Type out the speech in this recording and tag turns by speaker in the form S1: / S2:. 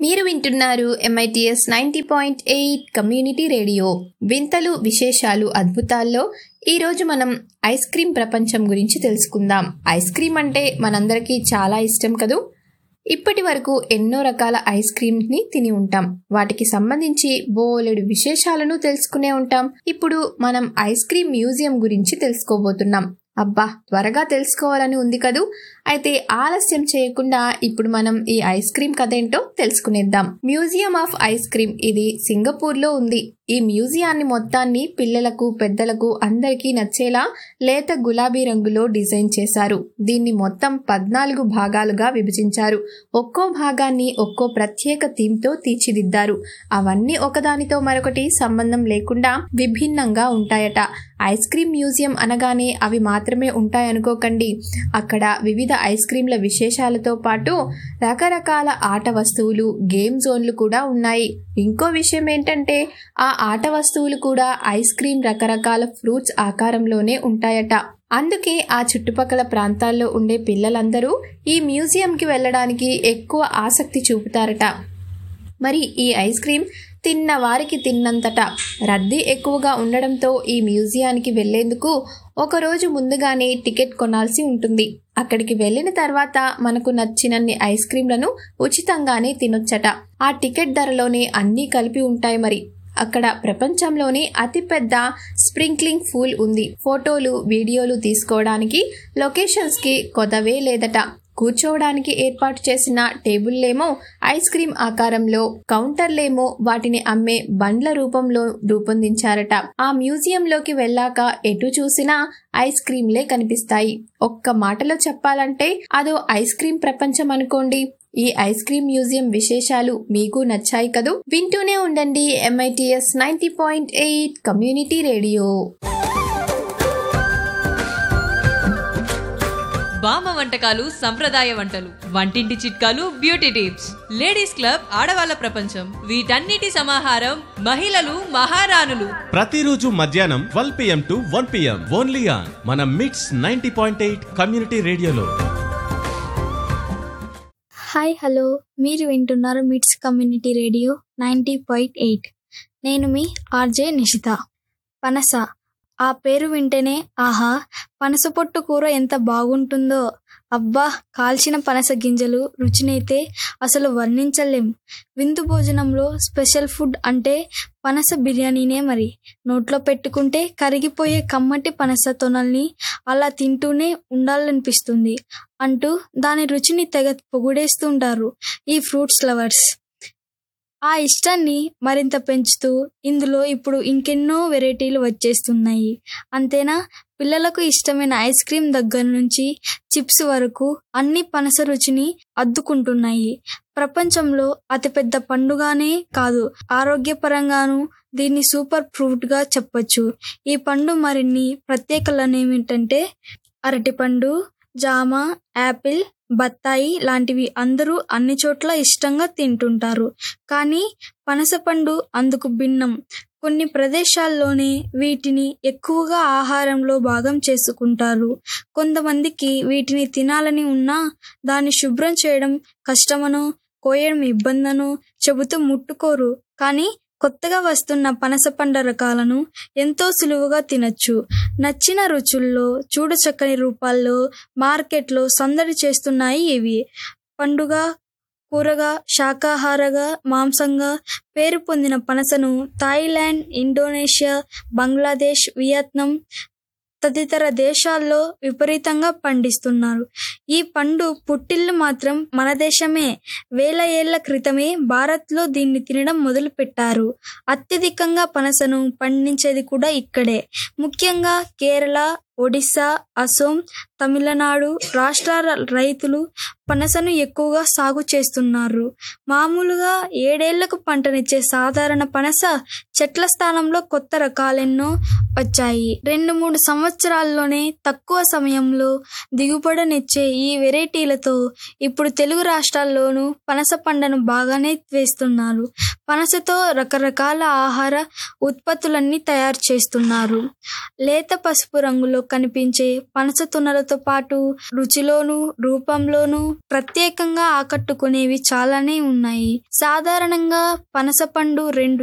S1: మీరు వింటున్నారు MITS ninety point eight community radio వింతలు విశేషాలు అద్భుతాల్లో ఈ రోజు మనం ఐస్ క్రీమ్ ప్రపంచం గురించి తెలుసుకుందాం ఐస్ క్రీమ్ అంటే మనందరికీ చాలా ఇష్టం కదూ ఇప్పటి వరకు ఎన్నో రకాల ఐస్ క్రీమ్స్ ని తిని ఉంటాం వాటికి సంబంధించి బోలెడు విశేషాలను తెలుసుకునే ఉంటాం ఇప్పుడు మనం ఐస్ క్రీమ్ మ్యూజియం గురించి తెలుసుకోబోతున్నాం అబ్బా త్వరగా తెలుసుకోవాలని ఉంది కదూ అయితే ఆలస్యం చేయకుండా ఇప్పుడు మనం ఈ ఐస్ క్రీమ్ కథ ఏంటో తెలుసుకునేద్దాం మ్యూజియం ఆఫ్ ఐస్ క్రీమ్ ఇది సింగపూర్ లో ఉంది ఈ మ్యూజియాన్ని మొత్తాన్ని పిల్లలకు పెద్దలకు అందరికీ నచ్చేలా లేత గులాబీ రంగులో డిజైన్ చేశారు దీన్ని మొత్తం పద్నాలుగు భాగాలుగా విభజించారు ఒక్కో భాగాన్ని ఒక్కో ప్రత్యేక థీమ్ తో తీర్చిదిద్దారు అవన్నీ ఒకదానితో మరొకటి సంబంధం లేకుండా విభిన్నంగా ఉంటాయట ఐస్ క్రీమ్ మ్యూజియం అనగానే అవి మాత్రమే ఉంటాయనుకోకండి అక్కడ వివిధ ఐస్ క్రీంల విశేషాలతో పాటు రకరకాల ఆట వస్తువులు గేమ్ జోన్లు కూడా ఉన్నాయి ఇంకో విషయం ఏంటంటే ఆ ఆట వస్తువులు కూడా ఐస్ క్రీమ్ రకరకాల ఫ్రూట్స్ ఆకారంలోనే ఉంటాయట అందుకే ఆ చుట్టుపక్కల ప్రాంతాల్లో ఉండే పిల్లలందరూ ఈ మ్యూజియంకి వెళ్ళడానికి ఎక్కువ ఆసక్తి చూపుతారట మరి ఈ ఐస్ క్రీమ్ తిన్న వారికి తిన్నంతట రద్దీ ఎక్కువగా ఉండడంతో ఈ మ్యూజియానికి వెళ్లేందుకు ఒకరోజు ముందుగానే టికెట్ కొనాల్సి ఉంటుంది అక్కడికి వెళ్ళిన తర్వాత మనకు నచ్చినన్ని ఐస్ క్రీంలను ఉచితంగానే తినొచ్చట ఆ టికెట్ ధరలోనే అన్నీ కలిపి ఉంటాయి మరి అక్కడ ప్రపంచంలోనే అతిపెద్ద స్ప్రింక్లింగ్ పూల్ ఉంది ఫోటోలు వీడియోలు తీసుకోవడానికి లొకేషన్స్కి కొదవే లేదట కూర్చోవడానికి ఏర్పాటు చేసిన టేబుల్లేమో ఐస్ క్రీమ్ ఆకారంలో కౌంటర్లేమో వాటిని అమ్మే బండ్ల రూపంలో రూపొందించారట ఆ మ్యూజియంలోకి వెళ్ళాక ఎటు చూసినా ఐస్ క్రీంలే కనిపిస్తాయి ఒక్క మాటలో చెప్పాలంటే అదో ఐస్ క్రీమ్ ప్రపంచం అనుకోండి ఈ ఐస్ క్రీమ్ మ్యూజియం విశేషాలు మీకు నచ్చాయి కదూ వింటూనే ఉండండి MITS ninety point eight community radio
S2: బామ్మ వంటకాలు సంప్రదాయ వంటలు వంటింటి చిట్కాలు బ్యూటీ టిప్స్ లేడీస్ క్లబ్ ఆడవాళ్ళ ప్రపంచం వీటన్నిటి సమాహారం మహిళలు మహారాణులు
S3: ప్రతిరోజు మధ్యాహ్నం twelve PM to one PM only on మన MITS ninety point eight community రేడియోలో
S4: హాయ్ హలో మీరు వింటున్నారు MITS community radio ninety point eight నేను మీ ఆర్జే నిషిత పనస ఆ పేరు వింటేనే ఆహా పనస పొట్టు కూర ఎంత బాగుంటుందో అబ్బా కాల్చిన పనస గింజలు రుచినైతే అసలు వర్ణించలేం విందు భోజనంలో స్పెషల్ ఫుడ్ అంటే పనస బిర్యానీనే మరి నోట్లో పెట్టుకుంటే కరిగిపోయే కమ్మటి పనస తొనల్ని అలా తింటూనే ఉండాలనిపిస్తుంది అంటూ దాని రుచిని తెగ పొగుడేస్తుంటారు ఈ ఫ్రూట్స్ లవర్స్ ఆ ఇష్టాన్ని మరింత పెంచుతూ ఇందులో ఇప్పుడు ఇంకెన్నో వెరైటీలు వచ్చేస్తున్నాయి అంతేనా పిల్లలకు ఇష్టమైన ఐస్ క్రీమ్ దగ్గర నుంచి చిప్స్ వరకు అన్ని పనస రుచిని అద్దుకుంటున్నాయి ప్రపంచంలో అతిపెద్ద పండుగానే కాదు ఆరోగ్యపరంగాను దీన్ని సూపర్ ఫ్రూట్ గా చెప్పొచ్చు ఈ పండు మరిన్ని ప్రత్యేకలను ఏమిటంటే అరటిపండు జామ యాపిల్ బత్తాయి లాంటివి అందరూ అన్ని చోట్ల ఇష్టంగా తింటుంటారు కానీ పనసపండు అందుకు భిన్నం కొన్ని ప్రదేశాల్లోనే వీటిని ఎక్కువగా ఆహారంలో భాగం చేసుకుంటారు కొంతమందికి వీటిని తినాలని ఉన్నా దాన్ని శుభ్రం చేయడం కష్టమనో కోయడం ఇబ్బందనో చెబుతూ ముట్టుకోరు కానీ కొత్తగా వస్తున్న పనసపండ రకాలను ఎంతో సులువుగా తినచ్చు నచ్చిన రుచుల్లో చూడచక్కని రూపాల్లో మార్కెట్లో సందడి చేస్తున్నాయి ఇవి పండుగ కూరగా శాకాహారగా మాంసంగా పేరు పొందిన పనసను థాయిలాండ్ ఇండోనేషియా బంగ్లాదేశ్ వియత్నాం తదితర దేశాల్లో విపరీతంగా పండిస్తున్నారు ఈ పండు పుట్టిల్లు మాత్రం మన దేశమే వేల ఏళ్ల క్రితమే భారత్లో దీన్ని తినడం మొదలు పెట్టారు అత్యధికంగా పనసను పండించేది కూడా ఇక్కడే ముఖ్యంగా కేరళ ఒడిశా అసోం తమిళనాడు రాష్ట్రాల రైతులు పనసను ఎక్కువగా సాగు చేస్తున్నారు మామూలుగా ఏడేళ్లకు పంటనిచ్చే సాధారణ పనస చెట్ల స్థానంలో కొత్త రకాలెన్నో వచ్చాయి రెండు మూడు సంవత్సరాల్లోనే తక్కువ సమయంలో దిగుబడినిచ్చే ఈ వెరైటీలతో ఇప్పుడు తెలుగు రాష్ట్రాల్లోనూ పనస పంటను బాగానే వేస్తున్నారు పనసతో రకరకాల ఆహార ఉత్పత్తులన్నీ తయారు చేస్తున్నారు లేత పసుపు రంగులో కనిపించే పనస తునలతో పాటు రుచిలోను రూపంలోను ప్రత్యేకంగా ఆకట్టుకునేవి చాలానే ఉన్నాయి సాధారణంగా పనసపండు రెండు